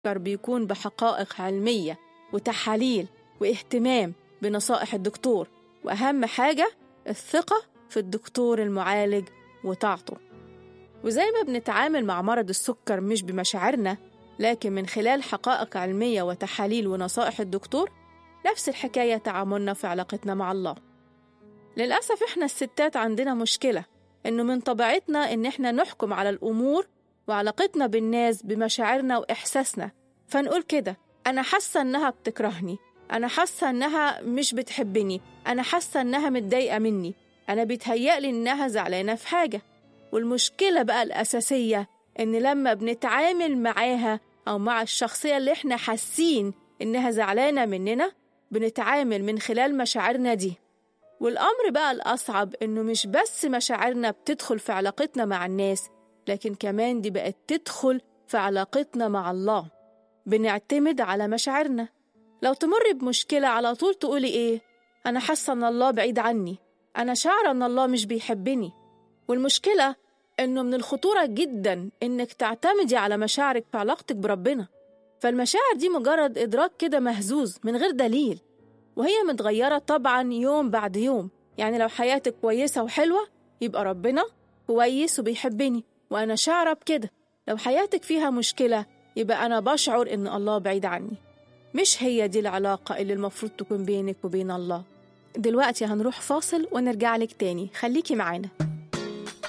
السكر بيكون بحقائق علمية وتحاليل واهتمام بنصائح الدكتور وأهم حاجة الثقة في الدكتور المعالج وطاعته وزي ما بنتعامل مع مرض السكر مش بمشاعرنا لكن من خلال حقائق علمية وتحاليل ونصائح الدكتور نفس الحكاية تعاملنا في علاقتنا مع الله للأسف إحنا الستات عندنا مشكلة إنه من طبيعتنا إن إحنا نحكم على الأمور وعلاقتنا بالناس بمشاعرنا وإحساسنا فنقول كده أنا حاسة إنها بتكرهني أنا حاسة إنها مش بتحبني أنا حاسة إنها متضايقة مني أنا بيتهيألي إنها زعلانة في حاجة والمشكلة بقى الأساسية إن لما بنتعامل معاها أو مع الشخصية اللي إحنا حاسين إنها زعلانة مننا بنتعامل من خلال مشاعرنا دي والأمر بقى الأصعب إنه مش بس مشاعرنا بتدخل في علاقتنا مع الناس لكن كمان دي بقت تدخل في علاقتنا مع الله بنعتمد على مشاعرنا لو تمر بمشكلة على طول تقولي إيه أنا حاسة إن الله بعيد عني أنا شعرة إن الله مش بيحبني والمشكلة إنه من الخطورة جدا إنك تعتمدي على مشاعرك في علاقتك بربنا فالمشاعر دي مجرد إدراك كده مهزوز من غير دليل وهي متغيرة طبعا يوم بعد يوم يعني لو حياتك كويسة وحلوة يبقى ربنا كويس وبيحبني وأنا شعرة بكده لو حياتك فيها مشكلة يبقى أنا بشعر إن الله بعيد عني مش هي دي العلاقة اللي المفروض تكون بينك وبين الله دلوقتي هنروح فاصل ونرجع لك تاني خليكي معانا